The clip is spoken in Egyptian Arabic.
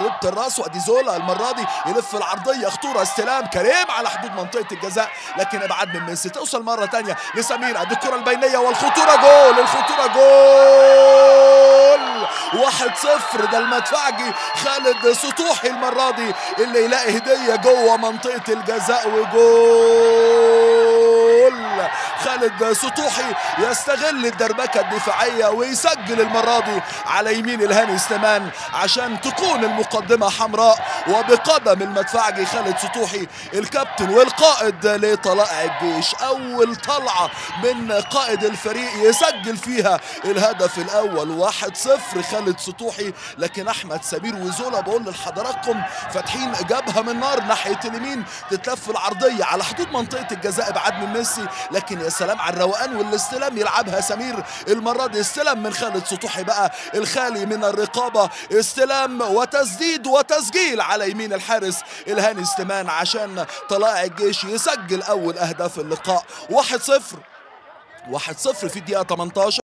تسديده الراس وادي زولا المره دي يلف العرضيه خطوره استلام كريم على حدود منطقه الجزاء لكن ابعاد من ميسي توصل مره ثانيه لسمير ادي الكره البينيه والخطوره جول الخطوره جول واحد صفر ده المدفعجي خالد سطوحي المره دي اللي يلاقي هديه جوه منطقه الجزاء وجول خالد سطوحي يستغل الدربكه الدفاعيه ويسجل المره دي على يمين الهاني سليمان عشان تكون المقدمه حمراء وبقدم المدفعجي خالد سطوحي الكابتن والقائد لطلائع الجيش اول طلعه من قائد الفريق يسجل فيها الهدف الاول واحد صفر خالد سطوحي لكن احمد سمير وزولا بقول لحضراتكم فاتحين جبهه من نار ناحيه اليمين تتلف العرضيه على حدود منطقه الجزاء ابعاد من ميسي لكن يا سلام على الروقان والاستلام يلعبها سمير المره دي استلام من خالد سطوحي بقى الخالي من الرقابه استلام وتسديد وتسجيل على يمين الحارس الهاني سليمان عشان طلائع الجيش يسجل اول اهداف اللقاء 1-0 1-0 في الدقيقه 18